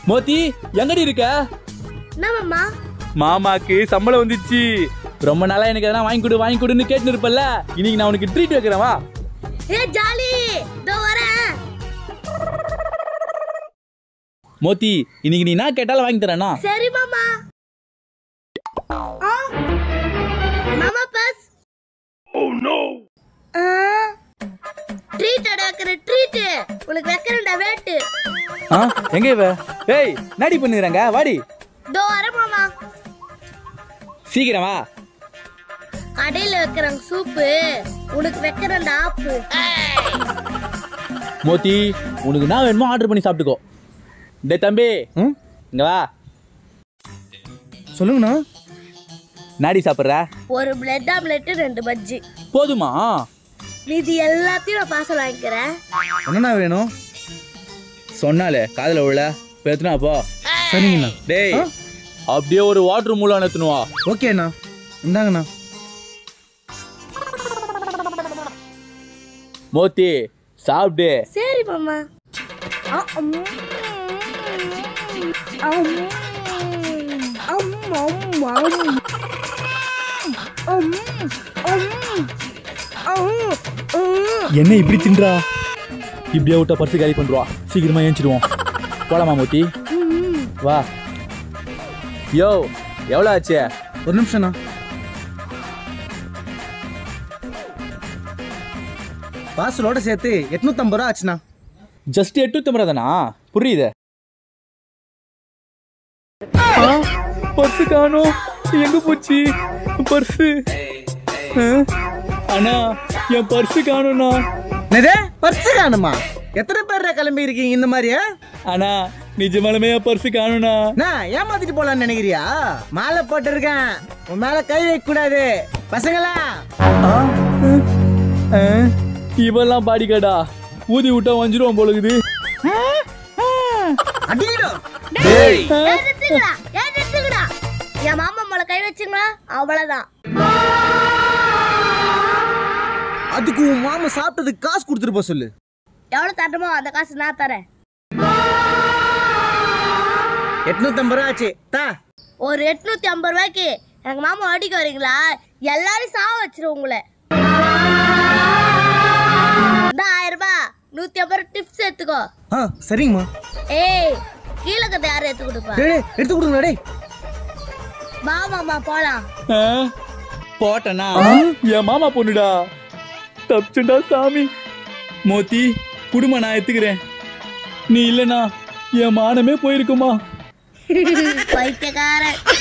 மோத்தி எங்கடி இருக்க என்ன மாமா மாமாக்கு சம்பளம் வந்துச்சு ரொம்ப நாளா எனக்கு எதனா வாங்கி கொடு வாங்கி கொடுன்னு கேட்டுன்னு இருப்பல்ல இன்னைக்கு நான் உனக்கு ட்ரீட் வைக்கிறேன் வா ஏ ஜாலி இதோ வரேன் மோத்தி இன்னைக்கு நீ என்ன கேட்டாலும் வாங்கி தரேனா சரி மாமா ஆ. மாமா பஸ் ஓ நோ ட்ரீட் அட வைக்கிற ட்ரீட் உனக்கு வைக்கிறேன்டா வேட்டு ஆ எங்க இவ ஏய் நடி பண்ணுறாங்க வாடி இதோ வரேன் மாமா சீக்கிரம் வா கடையில வைக்கிறாங்க சூப்பு உனக்கு வைக்கிறேன்டா ஆப்பு மோத்தி உனக்கு என்ன வேணுமோ ஆர்டர் பண்ணி சாப்பிட்டுக்கோ டேய் தம்பி ம் இங்க வா சொல்லுங்கண்ணா நாடி சாப்பிட்ற ஒரு பிரெட் ஆம்லெட் ரெண்டு பஜ்ஜி போதுமா மீதி எல்லாத்தையும் நான் பார்சல் வாங்கிக்கிறேன் என்னண்ணா வேணும் சொன்னாலே காதுல உள்ள பேத்துனா போ சரிங்கண்ணா டேய் ஆ? அப்படியே ஒரு வாட்டர் மூலம் அனுத்தணுவா ஓகேண்ணா இந்தாங்கண்ணா மோத்தி சாப்பிடு சரி மாமா ஆ, அம். அம். அம், அம், அம். அம், அம். அம், அம். என்ன இப்படி தின்றா இப்படியே விட்டா பர்ஸ் காலி பண்ணுவா சீக்கிரமா ஏஞ்சிடுவோம் போலாமா மோத்தி ம். வா யோ எவ்வளோ ஆச்சு ஒரு நிமிஷம்ண்ணா பார்சலோட சேர்த்து எட்நூத்தம்பது ரூபா ஆச்சுண்ணா ஜஸ்ட் எட்டு தானா புரியுது பர்ஸ் காணோம் எங்க போச்சு பர்ஸ் அண்ணா என் பர்ஸ் காணும்ண்ணா என்னது பர்ஸ் காணுமா எத்தனை பேர் கிளம்பி இருக்கீங்க இந்த மாதிரியா அண்ணா நிஜமாலுமே என் பர்ஸ் காணும்ண்ணா நான் ஏமாத்திட்டு போலான்னு நினைக்கிறியா மாலை போட்டிருக்கேன் உன் மேல கை வைக்க கூடாது பசங்களா இவெல்லாம் பாடிக்காடா ஊதி விட்டா வஞ்சிருவான் போலுக்குது அடிக்கணும் டேய் ஏன் நிறுத்துங்கடா? ஏன் நிறுத்துங்கடா? என் மாமா மேல கை வச்சுங்களா அவ்வளவுதான் அதுக்கு உன் மாமா சாப்பிட்டதுக்கு காசு கொடுத்துட்டு போக சொல்லு எவ்வளவு தட்டமோ அந்த காசு நான் தரேன் எட்நூத்தம்பது ரூபா ஆச்சு தா ஒரு எட்நூத்தி ஐம்பது ரூபாய்க்கு எங்க மாமா அடிக்க வரீங்களா எல்லாரும் சாவ வச்சிரும் உங்களை இந்த ஆயிரம் ரூபாய் நூத்தி ஐம்பது ரூபாய் டிப்ஸ் எடுத்துக்கோ ஆ சரிங்கம்மா ஏய் கீழே கத்தை யாரும் எடுத்து கொடுப்பா டேய் டேய், எடுத்து கொடுங்க டேய் வா மாமா போலாம் ஆ? போட்டனா என் மாமா பொண்ணுடா தப்பிச்சுடா சாமி மோத்தி குடும்ப நான் எடுத்துக்கிறேன் நீ இல்லனா என் மானமே போயிருக்குமா பைத்தியக்காரன்